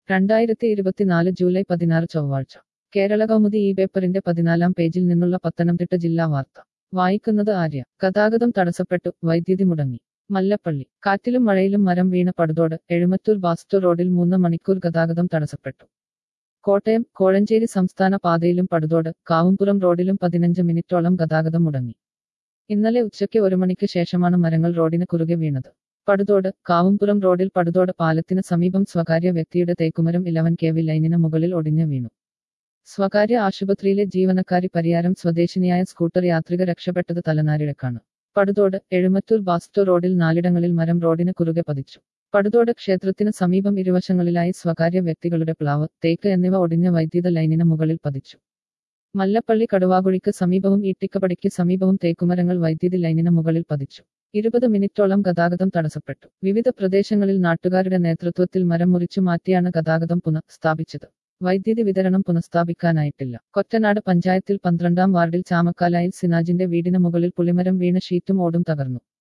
രണ്ടായിരത്തി ഇരുപത്തിനാല് ജൂലൈ പതിനാറ് ചൊവ്വാഴ്ച കേരള കൗമുദി ഈ പേപ്പറിന്റെ പതിനാലാം പേജിൽ നിന്നുള്ള പത്തനംതിട്ട ജില്ലാ വാർത്ത വായിക്കുന്നത് ആര്യ ഗതാഗതം തടസ്സപ്പെട്ടു വൈദ്യുതി മുടങ്ങി മല്ലപ്പള്ളി കാറ്റിലും മഴയിലും മരം വീണ പടുതോട് എഴുമറ്റൂർ ബാസ്റ്റോ റോഡിൽ മൂന്ന് മണിക്കൂർ ഗതാഗതം തടസ്സപ്പെട്ടു കോട്ടയം കോഴഞ്ചേരി സംസ്ഥാന പാതയിലും പടുതോട് കാവുംപുറം റോഡിലും പതിനഞ്ച് മിനിറ്റോളം ഗതാഗതം മുടങ്ങി ഇന്നലെ ഉച്ചയ്ക്ക് ഒരു മണിക്ക് ശേഷമാണ് മരങ്ങൾ റോഡിന് കുറുകെ വീണത് പടുതോട് കാവുംപുറം റോഡിൽ പടുതോട് പാലത്തിന് സമീപം സ്വകാര്യ വ്യക്തിയുടെ തേക്കുമരം ഇലവൻ കെ വി ലൈനിന് മുകളിൽ ഒടിഞ്ഞു വീണു സ്വകാര്യ ആശുപത്രിയിലെ ജീവനക്കാരി പരിയാരം സ്വദേശിനിയായ സ്കൂട്ടർ യാത്രിക രക്ഷപ്പെട്ടത് തലനാരിഴക്കാണ് പടുതോട് എഴുമറ്റൂർ ബാസ്റ്റോ റോഡിൽ നാലിടങ്ങളിൽ മരം റോഡിന് കുറുകെ പതിച്ചു പടുതോട് ക്ഷേത്രത്തിന് സമീപം ഇരുവശങ്ങളിലായി സ്വകാര്യ വ്യക്തികളുടെ പ്ലാവ് തേക്ക് എന്നിവ ഒടിഞ്ഞ വൈദ്യുത ലൈനിന് മുകളിൽ പതിച്ചു മല്ലപ്പള്ളി കടുവാകുഴിക്ക് സമീപവും ഈട്ടിക്കപ്പടിക്ക് സമീപവും തേക്കുമരങ്ങൾ വൈദ്യുതി ലൈനിന് മുകളിൽ പതിച്ചു ഇരുപത് മിനിറ്റോളം ഗതാഗതം തടസ്സപ്പെട്ടു വിവിധ പ്രദേശങ്ങളിൽ നാട്ടുകാരുടെ നേതൃത്വത്തിൽ മരം മുറിച്ചു മാറ്റിയാണ് ഗതാഗതം പുനഃസ്ഥാപിച്ചത് വൈദ്യുതി വിതരണം പുനഃസ്ഥാപിക്കാനായിട്ടില്ല കൊറ്റനാട് പഞ്ചായത്തിൽ പന്ത്രണ്ടാം വാർഡിൽ ചാമക്കാലായിൽ സിനാജിന്റെ വീടിന് മുകളിൽ പുളിമരം വീണ ഷീറ്റും ഓടും തകർന്നു